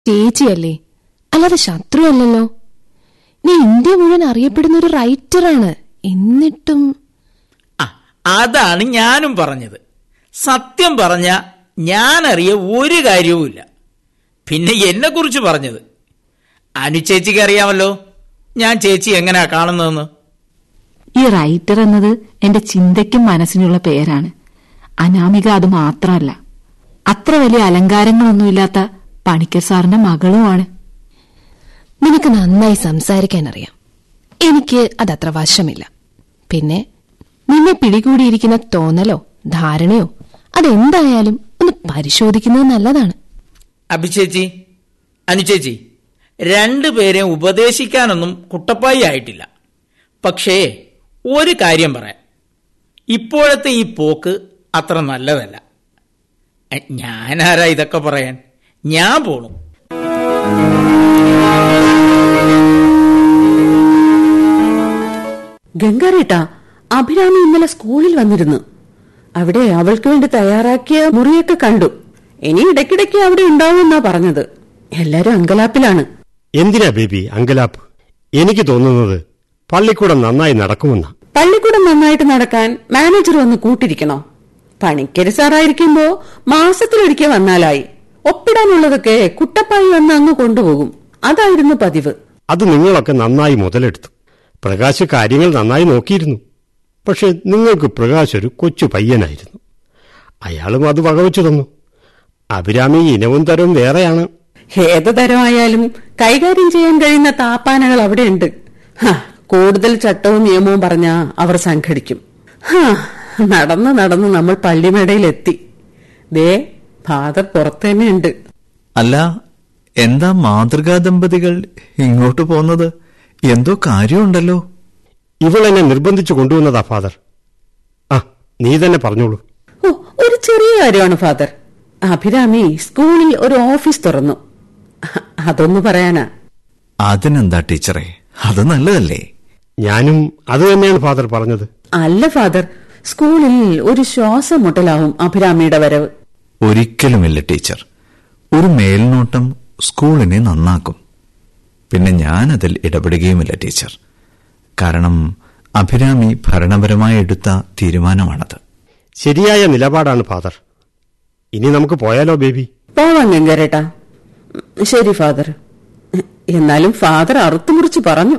ചേച്ചിയല്ലേ അല്ലാതെ ശത്രുവല്ലല്ലോ നീ ഇന്ത്യ മുഴുവൻ അറിയപ്പെടുന്ന ഒരു റൈറ്ററാണ് എന്നിട്ടും ആ അതാണ് ഞാനും പറഞ്ഞത് സത്യം പറഞ്ഞ ഞാനറിയ ഒരു കാര്യവുമില്ല പിന്നെ എന്നെ കുറിച്ച് പറഞ്ഞത് അനുചേച്ചിക്ക് അറിയാമല്ലോ ഞാൻ ചേച്ചി എങ്ങനെയാ കാണുന്നതെന്ന് ഈ റൈറ്റർ എന്നത് എന്റെ ചിന്തയ്ക്കും മനസ്സിനുള്ള പേരാണ് അനാമിക അത് മാത്രമല്ല അത്ര വലിയ അലങ്കാരങ്ങളൊന്നുമില്ലാത്ത പണിക്കർ സാറിന്റെ മകളുമാണ് നിനക്ക് നന്നായി സംസാരിക്കാൻ അറിയാം എനിക്ക് അതത്ര വശമില്ല പിന്നെ നിന്നെ പിടികൂടിയിരിക്കുന്ന തോന്നലോ ധാരണയോ അതെന്തായാലും ഒന്ന് പരിശോധിക്കുന്നത് നല്ലതാണ് അഭിചേച്ചി അനുചേച്ചി രണ്ടുപേരെയും ഉപദേശിക്കാനൊന്നും കുട്ടപ്പായി ആയിട്ടില്ല പക്ഷേ ഒരു കാര്യം പറയാം ഇപ്പോഴത്തെ ഈ പോക്ക് അത്ര നല്ലതല്ല എ, ഞാനാരാ ഇതൊക്കെ പറയാൻ ഞാൻ പോണു ഗംഗാരേട്ടാ അഭിരാമി ഇന്നലെ സ്കൂളിൽ വന്നിരുന്നു അവിടെ അവൾക്ക് വേണ്ടി തയ്യാറാക്കിയ മുറിയൊക്കെ കണ്ടു ഇനി ഇടയ്ക്കിടയ്ക്ക് അവിടെ ഉണ്ടാവുമെന്നാ പറഞ്ഞത് എല്ലാരും അങ്കലാപ്പിലാണ് എന്തിനാ ബേബി അങ്കലാപ്പ് എനിക്ക് തോന്നുന്നത് പള്ളിക്കൂടം നന്നായി നടക്കുമെന്ന പള്ളിക്കൂടം നന്നായിട്ട് നടക്കാൻ മാനേജർ വന്ന് കൂട്ടിരിക്കണോ പണിക്കര് സാറായിരിക്കുമ്പോ മാസത്തിലൊരിക്കൽ വന്നാലായി ഒപ്പിടാനുള്ളതൊക്കെ കുട്ടപ്പായി വന്ന് അങ്ങ് കൊണ്ടുപോകും അതായിരുന്നു പതിവ് അത് നിങ്ങളൊക്കെ നന്നായി മുതലെടുത്തു പ്രകാശ് കാര്യങ്ങൾ നന്നായി നോക്കിയിരുന്നു പക്ഷെ നിങ്ങൾക്ക് പ്രകാശ് ഒരു കൊച്ചു പയ്യനായിരുന്നു അയാളും അത് വകവച്ചു തന്നു അഭിരാമി ഇനവും തരവും വേറെയാണ് ഏത് തരമായാലും കൈകാര്യം ചെയ്യാൻ കഴിയുന്ന താപ്പാനകൾ അവിടെയുണ്ട് ഹ, കൂടുതൽ ചട്ടവും നിയമവും പറഞ്ഞാ അവർ സംഘടിക്കും ഹാ, നടന്ന് നടന്ന് നമ്മൾ പള്ളിമേടയിലെത്തി ദേ ഫാദർ പുറത്തു തന്നെയുണ്ട് അല്ല എന്താ മാതൃകാ ദമ്പതികൾ ഇങ്ങോട്ട് പോന്നത് എന്തോ കാര്യമുണ്ടല്ലോ ഇവളെന്നെ നിർബന്ധിച്ചു കൊണ്ടുവന്നതാ ഫാദർ ആ നീ തന്നെ പറഞ്ഞോളൂ ഓ ഒരു ചെറിയ കാര്യമാണ് ഫാദർ അഭിരാമി സ്കൂളിൽ ഒരു ഓഫീസ് തുറന്നു അ- അതൊന്നു പറയാനാ അതിനെന്താ ടീച്ചറെ അത് നല്ലതല്ലേ ഞാനും അത് തന്നെയാണ് ഫാദർ പറഞ്ഞത് അല്ല ഫാദർ സ്കൂളിൽ ഒരു ശ്വാസം മുട്ടലാവും അഭിരാമിയുടെ വരവ് ഒരിക്കലുമില്ല ടീച്ചർ ഒരു മേൽനോട്ടം സ്കൂളിനെ നന്നാക്കും പിന്നെ ഞാൻ അതിൽ ഇടപെടുകയുമില്ല ടീച്ചർ കാരണം അഭിരാമി ഭരണപരമായി എടുത്ത തീരുമാനമാണത് ശരിയായ നിലപാടാണ് ഫാദർ ഇനി നമുക്ക് പോയാലോ ബേബി പോവാം ഗംഗാരേട്ടാ ശരി ഫാദർ എന്നാലും ഫാദർ അറുത്തുമുറിച്ച് പറഞ്ഞു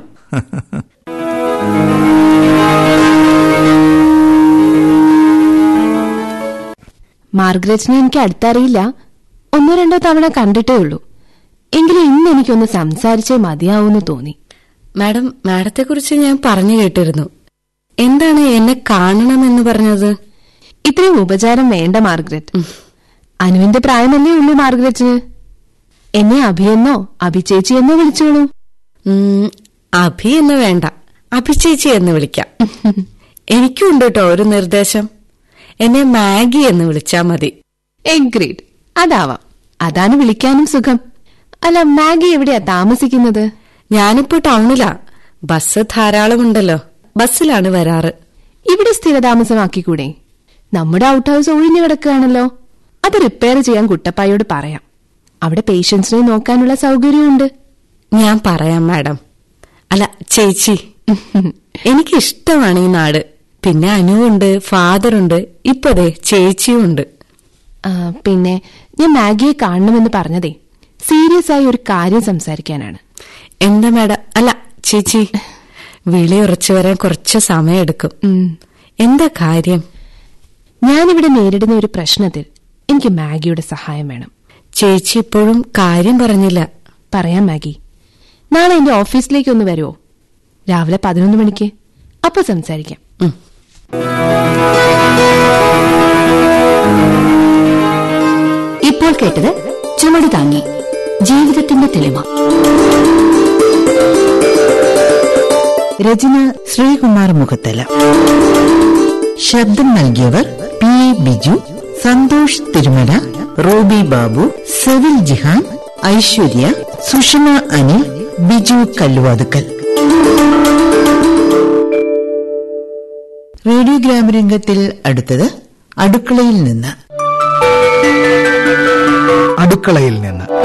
മാർഗ്രറ്റിനെ എനിക്ക് അടുത്തറിയില്ല ഒന്നോ രണ്ടോ തവണ കണ്ടിട്ടേ ഉള്ളൂ എങ്കിലും ഇന്ന് എനിക്കൊന്ന് സംസാരിച്ചേ മതിയാവൂന്ന് തോന്നി മാഡം മാഡത്തെക്കുറിച്ച് ഞാൻ പറഞ്ഞു കേട്ടിരുന്നു എന്താണ് എന്നെ കാണണമെന്ന് പറഞ്ഞത് ഇത്രയും ഉപചാരം വേണ്ട മാർഗ്രറ്റ് അനുവിന്റെ പ്രായമല്ലേ ഉള്ളൂ മാർഗ്രറ്റിന് എന്നെ അഭിയെന്നോ അഭിചേച്ചി എന്നോ വിളിച്ചോളൂ ഉം, അഭി എന്ന് വേണ്ട അഭിചേച്ചി എന്ന് വിളിക്കാം എനിക്കും ഉണ്ട് കേട്ടോ ഒരു നിർദ്ദേശം എന്നെ മാഗി എന്ന് വിളിച്ചാ മതി എഗ്രീഡ് അതാവാം അതാണ് വിളിക്കാനും സുഖം അല്ല മാഗി എവിടെയാ താമസിക്കുന്നത് ഞാനിപ്പോ ടൗണിലാ ബസ് ധാരാളമുണ്ടല്ലോ ബസ്സിലാണ് വരാറ് ഇവിടെ സ്ഥിരതാമസമാക്കിക്കൂടെ നമ്മുടെ ഔട്ട് ഹൗസ് ഒഴിഞ്ഞു കിടക്കുകയാണല്ലോ അത് റിപ്പയർ ചെയ്യാൻ കുട്ടപ്പായോട് പറയാം അവിടെ പേഷ്യൻസിനെ നോക്കാനുള്ള സൗകര്യമുണ്ട് ഞാൻ പറയാം മാഡം അല്ല ചേച്ചി എനിക്കിഷ്ടമാണ് ഈ നാട് പിന്നെ അനുവുണ്ട് ഫാദറുണ്ട് ഇപ്പതേ ചേച്ചിയും ഉണ്ട് ആ, പിന്നെ ഞാൻ മാഗിയെ കാണണമെന്ന് പറഞ്ഞതേ സീരിയസ് ആയി ഒരു കാര്യം സംസാരിക്കാനാണ് എന്താ മാഡം അല്ല ചേച്ചി വിളി ഉറച്ചു വരാൻ കുറച്ച് സമയമെടുക്കും ഉം. എന്താ കാര്യം ഞാനിവിടെ നേരിടുന്ന ഒരു പ്രശ്നത്തിൽ എനിക്ക് മാഗിയുടെ സഹായം വേണം ചേച്ചി ഇപ്പോഴും കാര്യം പറഞ്ഞില്ല പറയാം മാഗി നാളെ എന്റെ ഓഫീസിലേക്ക് ഒന്ന് വരുമോ രാവിലെ പതിനൊന്ന് മണിക്ക് അപ്പൊ സംസാരിക്കാം ഉം. ഇപ്പോൾ കേട്ടത് ചുമട് താങ്ങി ജീവിതത്തിന്റെ തെളിമ രചന ശ്രീകുമാർ മുഖത്തല ശബ്ദം നൽകിയവർ P A Biju Santhosh Thirumala Robi Babu Sevil Jihan Aishwarya Sushama Anil Biju Kalluvathukkal radio ഗ്രാമരംഗത്തിൽ അടുത്തത് അടുക്കളയിൽ നിന്ന് അടുക്കളയിൽ നിന്ന്